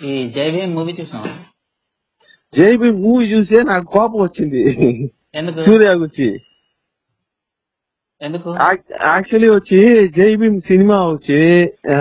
ఈ జైవీం మూవీ చూసావా జైబీ మూవీ చూసే నాకు కోపం వచ్చింది ఎందుకు సూర్య గురించి ఎందుకు యాక్చువల్లీ వచ్చి జై భీమ్ సినిమా వచ్చి ఆ,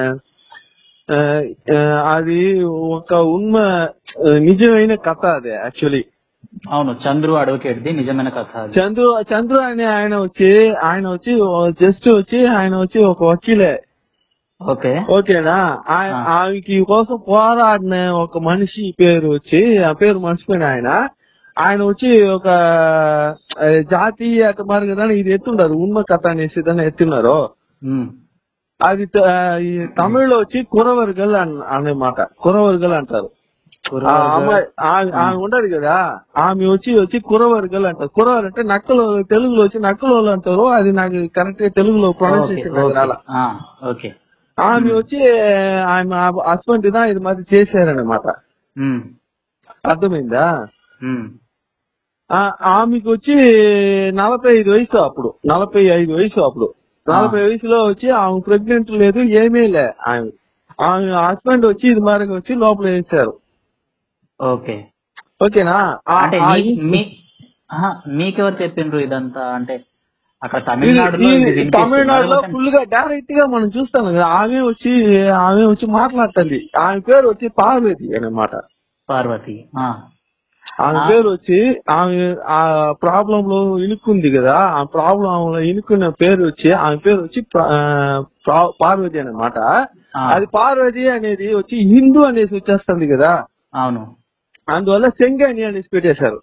ఆ, ఆ, అది ఒక ఉన్మ నిజమైన కథ అది యాక్చువల్లీ అవును చంద్రు అడ్వకేట్ ది నిజమైన కథ అది. చంద్రు చంద్రు అనే ఆయన వచ్చి ఆయన వచ్చి జస్ట్ వచ్చి ఆయన వచ్చి ఒక వకీలే ఓకే ఓకేనా ఆయ- ఆ. ఆమెకి కోసం పోరాడిన ఒక మనిషి పేరు వచ్చి ఆ పేరు మర్చిపోయిన ఆయన ఆయన వచ్చి ఒక ఆ, జాతీయ మరి కదా ఇది ఎత్తుండారు ఉన్మ కథ అనేసి దాన్ని ఎత్తున్నారు ఉమ్. అది త- ఈ తమిళ్లో వచ్చి కురవర్గల్ అన్- అన్నమాట కురవర్గల్ అంటారు ఆ కుర్రవాడు అమ్మాయి ఆ- ఆమె ఉండదు కదా ఆమె వచ్చి వచ్చి కురవర్గల్ అంటారు కురవర్ అంటే నక్కలు తెలుగులో వచ్చి నక్కలు అంటారు అది నాకు కరెక్ట్ గా తెలుగులో ఓకే, ప్రొనౌన్సియేషన్ ఓకే. రాలా ఆ, ఓకే ఆమె వచ్చి ఆమె హస్బెండ్ దా ఇది మాది చేశారనమాట ఉమ్. అర్థమైందా ఉమ్. ఆ- ఆమెకి వచ్చి నలభై ఐదు వయసు అప్పుడు నలభై ఐదు వయసు అప్పుడు నలభై వయసులో వచ్చి ఆమె ప్రెగ్నెంట్ లేదు ఏమీ లే ఆమె ఆమె హస్బెండ్ వచ్చి ఇది మరి వచ్చి లోపల వేసారు ఓకే ఓకేనా ఆ- అంటే ఆ మీ- ఇన్సి- మీ- ఆహా, మీకెవరు చెప్పిండ్రు ఇదంతా అంటే అక్కడ ఇది- తమిళనాడులో ఇది ఇది వినిపిస్తుందా? తమిళనాడులో లేకపోతే- ఫుల్ గా డైరెక్ట్ గా మనం చూస్తాం కదా ఆమె వచ్చి ఆమె వచ్చి మాట్లాడుతుంది ఆమె పేరు వచ్చి పార్వతి అన్నమాట పార్వతి ఆ, ఆమె ఆ. పేరు వచ్చి ఆమె ఆ ప్రాబ్లం లో ఇనుక్కుంది కదా ఆ ప్రాబ్లం లో ఇనుక్కున్న పేరు వచ్చి ఆమె పేరు వచ్చి ప్ర- ఆ, ప్రా- పార్వతి అన్నమాట ఆ. అది పార్వతి అనేది వచ్చి హిందూ అనేసి వచ్చేస్తుంది కదా అవును అందువల్ల సెంగాని అనేసి పెట్టేశారు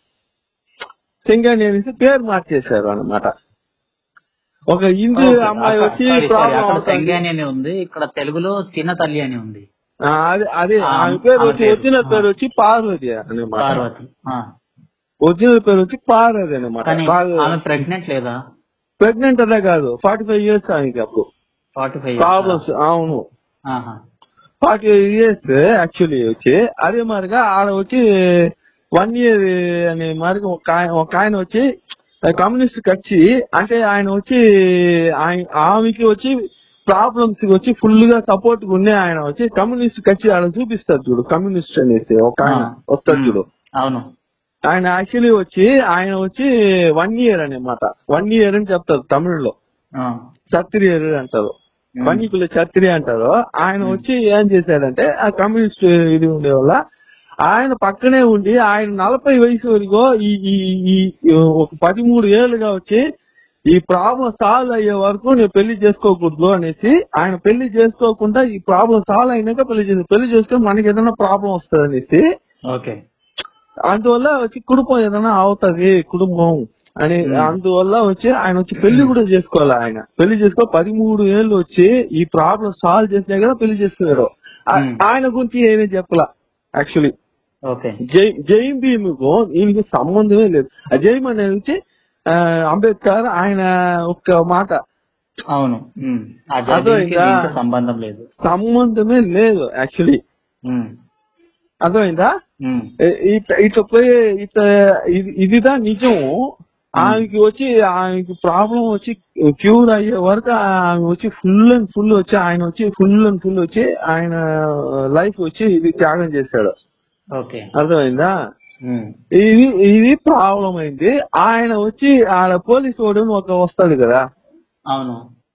సెంగాని అనేసి పేరు మార్చేశారు అన్నమాట ఒక హిందూ ఓకే, అమ్మాయి అక్కడ- వచ్చి సారీ, సారీ, ప్రాబ్లం అక్కడ అవుతుంది. తెంగాని అని ఉంది ఇక్కడ తెలుగులో చిన్న తల్లి అని ఉంది ఆ, అదే అదే ఆ, ఆమె పేరు ఆమె వచ్చి పేరు. ఒరిజినల్ ఆ. పేరు వచ్చి పార్వతి అన్నమాట పార్వతి ఆ. ఒరిజినల్ పేరు వచ్చి పార్వతి అన్నమాట కానీ బాగా ఆమె ప్రెగ్నెంట్ లేదా ప్రెగ్నెంట్ అదే కాదు ఫార్టీ ఫైవ్ ఇయర్స్ ఆమెకి అప్పుడు ఫార్టీ ఫైవ్ ప్రాబ్లమ్స్ అవును ఆహా ఫార్టీ ఇయర్స్ యాక్చువల్లీ వచ్చి అదే మాదిరిగా ఆడ వచ్చి వన్ ఇయర్ అనే మాదిరిగా ఒక ఆయన ఒక ఆయన వచ్చి కమ్యూనిస్ట్ కచ్చి అంటే ఆయన వచ్చి ఆయన- ఆమెకి వచ్చి ప్రాబ్లమ్స్ వచ్చి ఫుల్ గా సపోర్ట్ ఉండే ఆయన వచ్చి కమ్యూనిస్ట్ కచ్చి ఆడ చూపిస్తారు చూడు కమ్యూనిస్ట్ అనేసి ఒక ఆయన ఆ. వస్తాడు చూడు అవును ఆయన యాక్చువల్లీ వచ్చి ఆయన వచ్చి వన్ ఇయర్ అనమాట వన్ ఇయర్ అని చెప్తారు తమిళ్లో ఆ. క్షత్రియర్ అంటారు ఉమ్. మణికుల క్షత్రియ అంటారు ఆయన వచ్చి ఏం చేశాడంటే ఆ కమ్యూనిస్ట్ ఇది ఉండే వల్ల ఆయన పక్కనే ఉండి ఆయన నలభై వయసు వరకు ఈ ఈ ఈ ఒక పదిమూడు ఏళ్ళుగా వచ్చి ఈ ప్రాబ్లం సాల్వ్ అయ్యే వరకు నేను పెళ్లి చేసుకోకూడదు అనేసి ఆయన పెళ్లి చేసుకోకుండా ఈ ప్రాబ్లం సాల్వ్ అయినాక పెళ్లి చేసి పెళ్లి చేసుకుని మనకి ఏదైనా ప్రాబ్లం వస్తుంది అనేసి ఓకే అందువల్ల వచ్చి కుటుంబం ఏదైనా అవుతది కుటుంబం అని అందువల్ల వచ్చి ఆయన వచ్చి పెళ్లి కూడా చేసుకోవాలి ఆయన పెళ్లి చేసుకో పదిమూడు ఏళ్ళు వచ్చి ఈ ప్రాబ్లం సాల్వ్ చేసినా కదా పెళ్లి చేసుకున్నాడు ఆ- Hmm. ఆయన గురించి ఏమీ చెప్పలా యాక్చువల్లీ ఓకే జై జైం భీముకు దీనికి సంబంధమే లేదు ఆ జైం అనేది వచ్చి ఆ, అంబేద్కర్ ఆయన ఒక్క మాట అవును ఉమ్. ఆ జాతికి అర్థమైందా? దీనికి సంబంధం లేదు సంబంధమే లేదు యాక్చువల్లీ ఉమ్. అర్థమైందా ఉమ్. ఏ- ఇట్లా ఇట్లా పోయి ఇట్లా ఇది- ఇదిదా నిజం ఆమెకి వచ్చి ఆమెకి ప్రాబ్లం వచ్చి క్యూర్ అయ్యే వరకు ఆమె వచ్చి ఫుల్ అండ్ ఫుల్ వచ్చి ఆయన వచ్చి ఫుల్ అండ్ ఫుల్ వచ్చి ఆయన లైఫ్ వచ్చి ఇది త్యాగం చేశాడు ఓకే అర్థమైందా ఉమ్. ఇది ఇది ప్రాబ్లం అయింది ఆయన వచ్చి ఆడ పోలీస్ వాడు ఒక వస్తాడు కదా అవును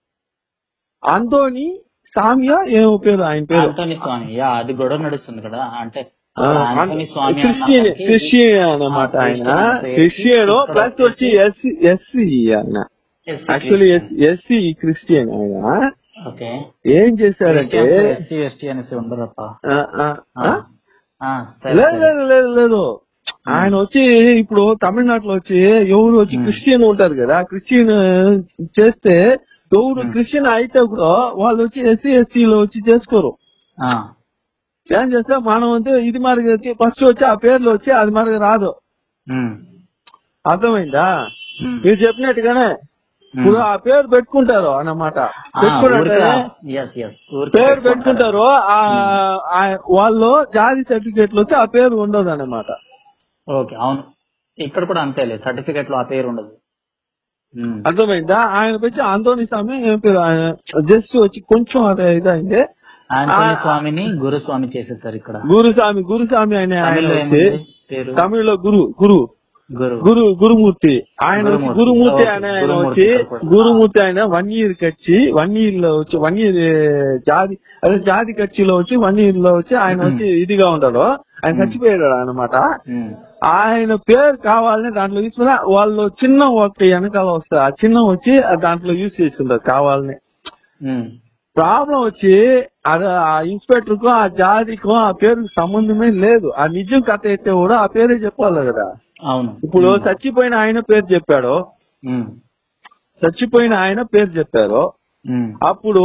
అంతోని సామియా ఏమో పేరు ఆయన పేరు ఆంటోనీ స్వామి యా అది గొడవ నడుస్తుంది కదా అంటే ఆ, ఆంటోనీ స్వామి క్రిస్టియన్ అన్నప్పటికీ- క్రిస్టియన్ అన్నమాట ఆ, ఆయన క్రిస్టియన్ పేరు క్రిస్టియన్ ఇక్కడ ప్లస్ వచ్చి ఎస్సీ ఎస్సీ ఆయన SC actually Christian. SC Christian ఆయన ఓకే ఏం చేశారంటే ఎస్సీ ఎస్టీ అనేసి ఉండరప్ప ఆ, ఆ, ఆ? ఆ, సరే, లేదు సరే. లేదు లేదు లేదు ఆయన వచ్చి ఇప్పుడు తమిళనాడులో వచ్చి ఎవరు వచ్చి Hmm. క్రిస్టియన్ ఉంటారు కదా క్రిస్టియన్ చేస్తే ఎవరు Hmm. క్రిస్టియన్ అయితే కూడా వాళ్ళు వచ్చి ఎస్సీ ఎస్సీ లో వచ్చి చేసుకోరు ఆ, ఏం చేస్తే మనం అంటే ఇది మరి వచ్చి ఫస్ట్ వచ్చి ఆ పేర్లు వచ్చి అది మరి రాదు ఉమ్, అర్థమైందా ఉమ్, మీరు చెప్పినట్టుగానే ఉమ్. ఇప్పుడు ఆ పేరు పెట్టుకుంటారు అన్నమాట ఆ, పెట్టుకుంటే ఊరికే- yes, yes, ఊరికే పేరు పెట్టుకుంటారు. పెట్టుకుంటారు ఆ ఆ వాళ్ళు జాతి సర్టిఫికేట్లు వచ్చి ఆ పేరు ఉండదు అన్నమాట ఓకే అవును ఇక్కడ కూడా అంతేలే సర్టిఫికెట్ లో ఆ పేరు ఉండదు ఉమ్, అర్థమైందా ఆయన వచ్చి ఆందోని స్వామి ఏం పేరు ఆయన జస్ట్ వచ్చి కొంచెం అదే ఇదైంది ఆంజనేయ స్వామిని గురుస్వామి చేసేసారు ఇక్కడ గురుస్వామి గురుస్వామి అనే ఆయన తమిళ్లో వచ్చి ఏముంది పేరు తమిళ్లో గురు గురు గురు గురు గురుమూర్తి ఆయన వచ్చి గురుమూర్తి. గురుమూర్తి ఓకే, అనే ఆయన గురుమూర్తి వచ్చి ఇక్కడ కూడా. గురుమూర్తి ఆయన వన్ ఇయర్ కచ్చి వన్ ఇయర్ లో వచ్చి వన్ ఇయర్ జాతి అదే జాతి కచ్చిలో వచ్చి వన్ ఇయర్ లో వచ్చి ఆయన వచ్చి ఇదిగా ఉంటాడు ఆయన చచ్చిపోయాడు అనమాట ఉమ్, ఆయన పేరు కావాలని దాంట్లో తీసుకున్నా వాళ్ళు చిన్న ఒకటి వెనకాల వస్తారు ఆ చిన్న వచ్చి ఆ దాంట్లో యూజ్ చేస్తుంటారు కావాలని ఉమ్, ప్రాబ్లం వచ్చి అది ఆ ఇన్స్పెక్టర్ కు ఆ జాతికు ఆ పేరుకు సంబంధమే లేదు ఆ నిజం కథ అయితే కూడా ఆ పేరే చెప్పాలి కదా అవును ఇప్పుడు చచ్చిపోయిన ఆయన పేరు చెప్పాడు ఉమ్, చచ్చిపోయిన ఆయన పేరు చెప్పారు ఉమ్, అప్పుడు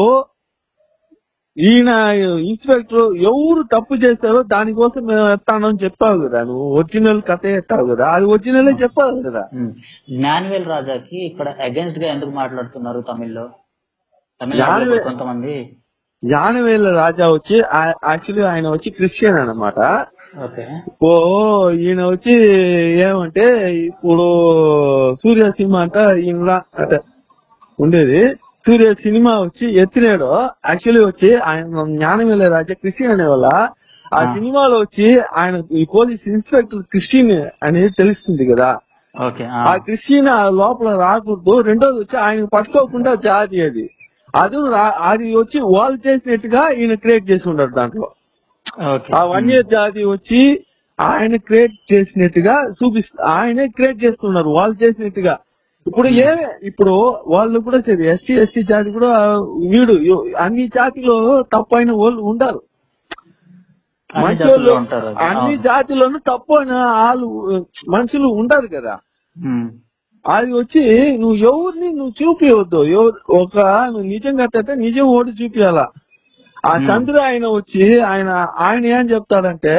ఈయన ఇన్స్పెక్టర్ ఎవరు తప్పు చేస్తారో దానికోసం మేము ఎత్తానని చెప్పావు కదా నువ్వు ఒరిజినల్ కథ ఎత్తావు కదా అది ఒరిజినలే చెప్పావు కదా ఉమ్. జ్ఞానవేల్ రాజాకి ఇక్కడ అగేన్స్ట్ గా ఎందుకు మాట్లాడుతున్నారు తమిళ్లో తమిళ జ్ఞానవే- కొంతమంది యానవేల రాజా వచ్చి యాక్చువల్లీ ఆయన వచ్చి క్రిస్టియన్ అన్నమాట ఓకే ఓ ఈయన వచ్చి ఏమంటే ఇప్పుడు సూర్య సినిమా అంట ఈయన అంటే ఉండేది సూర్య సినిమా వచ్చి ఎత్తినాడు యాక్చువల్లీ వచ్చి ఆయన జ్ఞానవేల రాజా క్రిస్టియన్ అనే వల్ల ఆ ఆ. సినిమాలో వచ్చి ఆయన ఈ పోలీస్ ఇన్స్పెక్టర్ క్రిస్టియన్ అనేది తెలుస్తుంది కదా ఓకే ఆ. ఆ క్రిస్టియన్ ఆ లోపల రాకూడదు రెండోది వచ్చి ఆయన పట్టుకోకుండా జాతి అది అది రా- అది వచ్చి వాళ్ళు చేసినట్టుగా ఈయన క్రియేట్ చేసి ఉంటాడు దాంట్లో ఓకే ఆ వన్ ఇయర్ జాతి వచ్చి ఆయన క్రియేట్ చేసినట్టుగా చూపిస్తు ఆయనే క్రియేట్ చేస్తున్నారు వాళ్ళు చేసినట్టుగా ఇప్పుడు ఏమే ఇప్పుడు వాళ్ళు కూడా సరే ఎస్టీ ఎస్టీ జాతి కూడా వీడు అన్ని జాతిలో తప్పైన వాళ్ళు ఉండరు అన్ని మంచోళ్ళు జాతుల్లో ఉంటారు అది. అన్ని అవును. జాతిలోనూ తప్పైన వాళ్ళు మనుషులు ఉండరు కదా ఉమ్, అది వచ్చి నువ్వు ఎవరిని నువ్వు చూపించవద్దు ఎవరు ఒక నువ్వు నిజం కట్టే నిజం ఓడి చూపించాల ఆ Hmm. చంద్ర ఆయన వచ్చి ఆయన ఆయన ఏం చెప్తాడంటే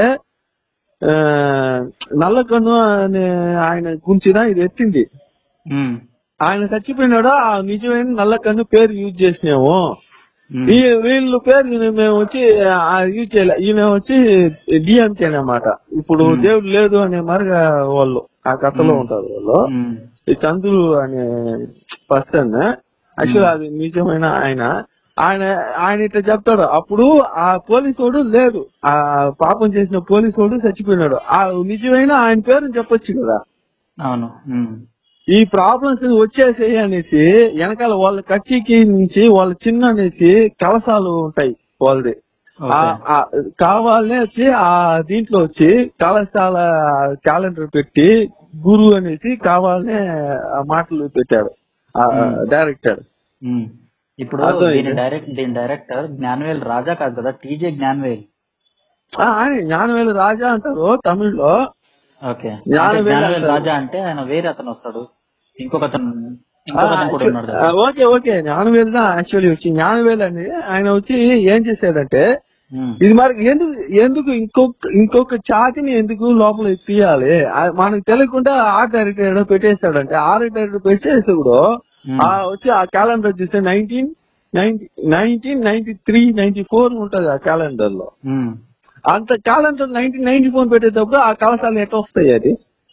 ఆ, నల్లకన్ను అనే ఆయన గురించినా ఇది ఎత్తింది ఉమ్, ఆయన చచ్చిపోయినాడు ఆ నిజమైన నల్లకన్ను పేరు యూజ్ చేసినాము ఉమ్, ఈ వీళ్ళు పేరు ఈయన మేము వచ్చి ఆ యూజ్ చేయలే ఈయన వచ్చి డిఎంకే అన్నమాట ఇప్పుడు Hmm. దేవుడు లేదు అనే మరిగా వాళ్ళు ఆ కథలో Hmm. ఉంటారు వాళ్ళు ఉమ్, ఈ చంద్రుడు అనే పర్సన్ యాక్చువల్ అది నిజమైన ఆయన ఆయన ఆయన ఇట్లా చెప్తాడు అప్పుడు ఆ పోలీసు వాడు లేదు ఆ పాపం చేసిన పోలీసు వాడు చచ్చిపోయినాడు ఆ నిజమైన ఆయన పేరుని చెప్పొచ్చు కదా అవును ఉమ్, ఈ ప్రాబ్లమ్స్ వచ్చేసాయి అనేసి వెనకాల వాళ్ళ కచ్చికి నుంచి వాళ్ళ చిన్న అనేసి కలసాలు ఉంటాయి వాళ్ళది ఓకే. ఆ- ఆ కావాలనే వచ్చి ఆ దీంట్లో వచ్చి కళాశాల క్యాలెండర్ పెట్టి గురు అనేసి కావాలనే ఆ మాటలు పెట్టాడు ఆ Hmm. డైరెక్టర్ ఉమ్. ఇప్పుడు అర్థమైంది. దీని డైరెక్ట్ దీని డైరెక్టర్ జ్ఞానవేల్ రాజా కాదు కదా టీజే జ్ఞానవేల్ ఆ, ఆయన జ్ఞానవేలు రాజా అంటారు తమిళ్లో ఓకే జ్ఞానవేల్ అంటే జ్ఞానవేల్ అంటారు. రాజా అంటే ఆయన వేరే అతను వస్తాడు ఇంకొక అతను ఇంకొక అతను కూడా ఉన్నాడు ఆ, కదా. ఓకే ఓకే జ్ఞానవేలు దా యాక్చువల్లీ వచ్చి జ్ఞానవేలు అని ఆయన వచ్చి ఏం చేశాడంటే ఉమ్, ఇది మరి ఎందుకు ఎందుకు ఇంకొక ఇంకొక చాతిని ఎందుకు లోపల తీయాలి ఆ, మనకు తెలియకుండా ఆర్ట్ డైరెక్టర్ ఏదో పెట్టేస్తాడంటే ఆర్ట్ డైరెక్టర్ పెట్టేసి కూడా ఉమ్, ఆ వచ్చి ఆ క్యాలెండర్ చూస్తే nineteen nineteen ninety three ninety four ఉంటది ఆ క్యాలెండర్ లో ఉమ్. అంత క్యాలెండర్ నైన్టీన్ నైన్టీ ఫోర్ పెట్టేటప్పుడు ఆ కళాశాల ఎట్లా వస్తాయి అది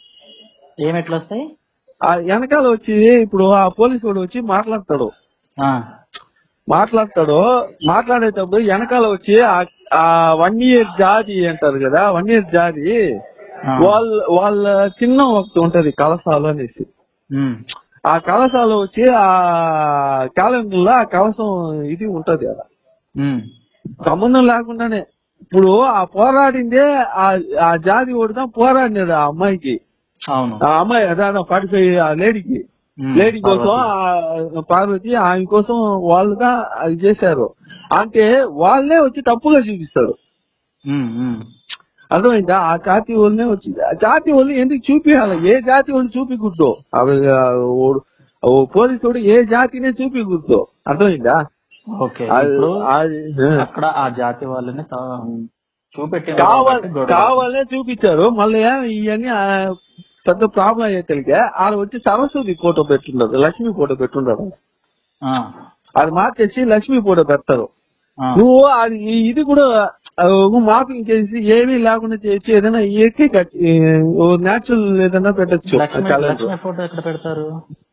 ఏం ఎట్లా వస్తాయి ఆ వెనకాల వచ్చి ఇప్పుడు ఆ పోలీసు వాడు వచ్చి మాట్లాడతాడు ఆ, మాట్లాడతాడు మాట్లాడేటప్పుడు వెనకాల వచ్చి ఆ- ఆ వన్ ఇయర్ జాతి అంటారు కదా వన్ ఇయర్ జాతి ఆ. వాళ్ళ వాళ్ళ చిన్న ఒకటి ఉంటది కలసాలు అనేసి ఉమ్, ఆ కలసాలు వచ్చి ఆ క్యాలెండర్ లో ఆ కలసం ఇది ఉంటది కదా ఉమ్, సంబంధం లేకుండానే ఇప్పుడు ఆ పోరాడిందే ఆ ఆ జాతి ఓడిదా పోరాడినాడు ఆ అమ్మాయికి అవును ఆ అమ్మాయి అదే ఫార్టీ ఫైవ్ ఆ లేడీకి ఉమ్, లేడీ కోసం పార్వతి. ఆ పార్వతి ఆమె కోసం వాళ్ళుగా అది చేశారు అంటే వాళ్ళే వచ్చి తప్పుగా చూపిస్తారు ఉమ్, ఉమ్. అర్థమైందా ఆ జాతి వాళ్ళనే వచ్చి ఆ జాతి వాళ్ళు ఎందుకు చూపించాలి ఏ జాతి వాళ్ళు చూపించకూడదు అవి, ఆ, ఓ- ఓ పోలీసు వాడు ఏ జాతినే చూపించకూడదు అర్థమైందా ఓకే అది- ఇప్పుడు అది, ఆ. అక్కడ ఆ జాతి వాళ్ళని త- చూపెట్టిన కావాలి కాబట్టి గొడవ. కావాలనే చూపించారు మళ్ళీ ఇవన్నీ ఆ, పెద్ద ప్రాబ్లం అయ్యే తెలిగే ఆడ వచ్చి సరస్వతి ఫోటో పెట్టుండదు లక్ష్మి ఫోటో పెట్టుండదు ఆ, అది మార్చేసి లక్ష్మి ఫోటో పెడతారు ఆ, నువ్వు అది ఇది కూడా మార్పింగ్ చేసి ఏమీ లేకుండా చేసి ఏదైనా ఏకే న్యాచురల్ ఏదైనా పెట్టచ్చు లక్ష్మి లక్ష్మి ఫోటో ఎక్కడ పెడతారు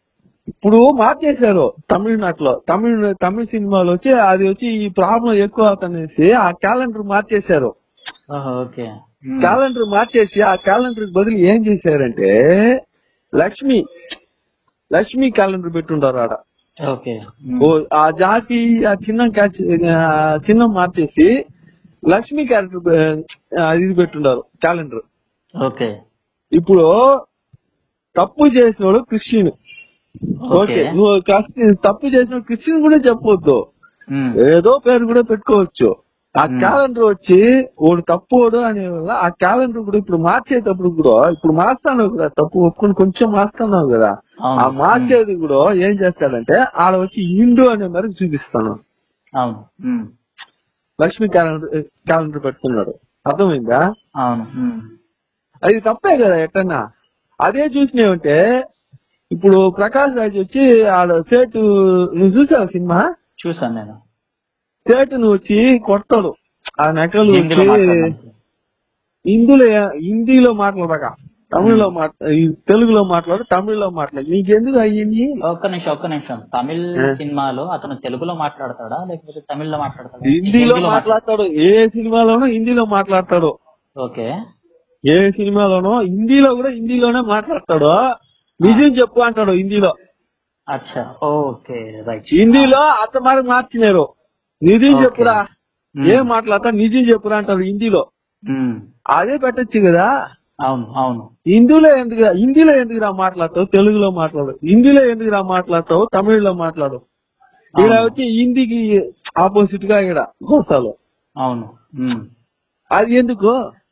ఇప్పుడు మార్చేశారు తమిళనాడులో తమిళ తమిళ సినిమాలో వచ్చి అది వచ్చి ఈ ప్రాబ్లం ఎక్కువ అవుతుందనేసి ఆ క్యాలెండర్ మార్చేశారు ఓహో, ఓకే ఉమ్. క్యాలెండర్ మార్చేసి ఆ క్యాలెండర్ బదులు ఏం చేశారంటే లక్ష్మి లక్ష్మి క్యాలెండర్ పెట్టుండారు ఆడ ఓకే ఉమ్. ఓ ఆ జాతి ఆ చిన్న క్యాచ్ ఆ చిన్న మార్చేసి లక్ష్మి క్యారెక్టర్ ఇది పెట్టుండారు క్యాలెండర్ ఓకే ఇప్పుడు తప్పు చేసినోడు క్రిస్టియన్ ఓకే ఓకే నువ్వు క్రిస్టియన్ తప్పు చేసిన క్రిస్టియన్ కూడా చెప్పొద్దు ఉమ్. ఏదో పేరు కూడా పెట్టుకోవచ్చు ఆ Hmm. క్యాలెండర్ వచ్చి వాడు తప్పోడు అనే వల్ల ఆ క్యాలెండర్ కూడా ఇప్పుడు మార్చేటప్పుడు కూడా ఇప్పుడు మార్స్తాను కదా తప్పు ఒప్పుకొని కొంచెం మార్స్తున్నావు కదా అవును. ఆ మార్చేది కూడా ఏం చేస్తాడంటే ఆడ వచ్చి ఇండు అనే మరి చూపిస్తాను అవును ఉమ్. లక్ష్మి క్యాలెండర్ క్యాలెండర్ పెడుతున్నాడు అర్థమైందా అవును ఉమ్. అది తప్పే కదా ఎట్టన్నా అదే చూసినావంటే ఇప్పుడు ప్రకాష్ రాజ్ వచ్చి ఆడ సేటు నువ్వు చూసావు సినిమా చూసాను నేను సేటును వచ్చి కొడతాడు ఆ నెకలు హిందీలో వచ్చి మాట్లాడడానికి. హిందీలో హిందీలో మాట్లాడక తమిళ్లో మాట్లా ఈ తెలుగులో మాట్లాడు తమిళ్లో మాట్లాడు నీకెందుకు అయ్యింది ఒక్క నిమిషం ఒక్క నిమిషం తమిళ్ ఆ. సినిమాలో అతను తెలుగులో మాట్లాడతాడా లేకపోతే తమిళ్లో మాట్లాడతాడా హిందీలో హిందీలో మాట్లాడతాడు ఏ సినిమాలోనూ హిందీలో మాట్లాడతాడు ఓకే ఏ సినిమాలోనో హిందీలో కూడా హిందీలోనే మాట్లాడతాడు నిజం చెప్పు అంటాడు హిందీలో అచ్చా ఓకే రైట్ హిందీలో అత్త మరి మార్చినారు నిజం ఓకే. చెప్పురా ఉమ్. ఏం మాట్లాడతా నిజం చెప్పురా అంటారు హిందీలో ఉమ్. అదే పెట్టొచ్చు కదా అవును అవును హిందీలో ఎందుకు హిందీలో ఎందుకు రా మాట్లాడతావు తెలుగులో మాట్లాడు హిందీలో ఎందుకు రా మాట్లాడతావు తమిళ్లో మాట్లాడు ఇక్కడ అవును. వచ్చి హిందీకి ఆపోజిట్ గా ఇక్కడ గోసాలు అవును ఉమ్. అది ఎందుకు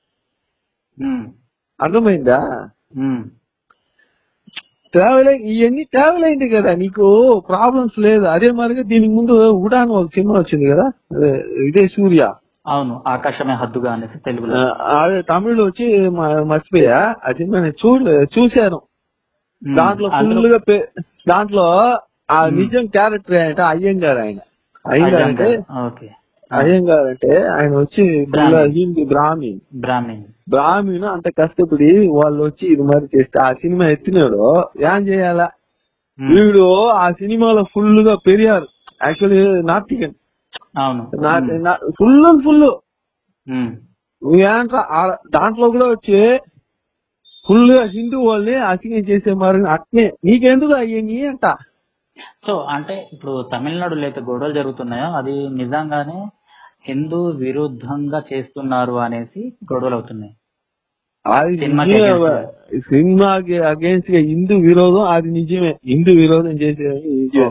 ఉమ్. అర్థమైందా ఉమ్. ట్రావెల్ ఇవన్నీ ట్రావెల్ అయింది కదా నీకు ప్రాబ్లమ్స్ లేదు అదే మాదిరిగా దీనికి ముందు ఉడాన్ ఒక సినిమా వచ్చింది కదా అదే ఇదే సూర్య అవును ఆకాశమే హద్దుగా అనేసి తెలుగులో ఆ, అదే తమిళ్ వచ్చి మ- మర్చిపోయా ఆ సినిమా నేను చూడ చూశాను ఉమ్. దాంట్లో అందులో ఫుల్ గా పే- దాంట్లో ఆ మ్మ్. నిజం క్యారెక్టర్ అంటే అయ్యంగారు ఆయన అయ్యంగారు అంటే ఓకే అయ్యంగారు అంటే ఆయన వచ్చి full బ్రాహ్మణ్. హిందీ బ్రాహ్మణ్ బ్రాహ్మణ్ బ్రాహ్మణ్ అంత కష్టపడి వాళ్ళు వచ్చి ఇది మరి చేస్తే ఆ సినిమా ఎత్తినాడు ఏం చేయాలా ఉమ్. వీడు ఆ సినిమాలో ఫుల్ గా పెరియారు యాక్చువల్లీ నార్త్ ఇండియన్ అవును ఫుల్ ఫుల్ ఉమ్. నువ్వేంట్రా ఆ- దాంట్లో కూడా వచ్చి ఫుల్ గా హిందూ వాళ్ళని అసింగం చేసే మరి అట్నే నీకెందుకు అయ్యింది అంట సో అంటే ఇప్పుడు తమిళనాడులో అయితే గొడవలు జరుగుతున్నాయో అది నిజంగానే హిందూ విరుద్ధంగా చేస్తున్నారు అనేసి గొడవలు అవుతున్నాయి అది సినిమాకి నిజమే. against సినిమాకి అగేన్స్ట్ గా హిందూ విరోధం అది నిజమే హిందూ విరోధం చేసేది నిజమే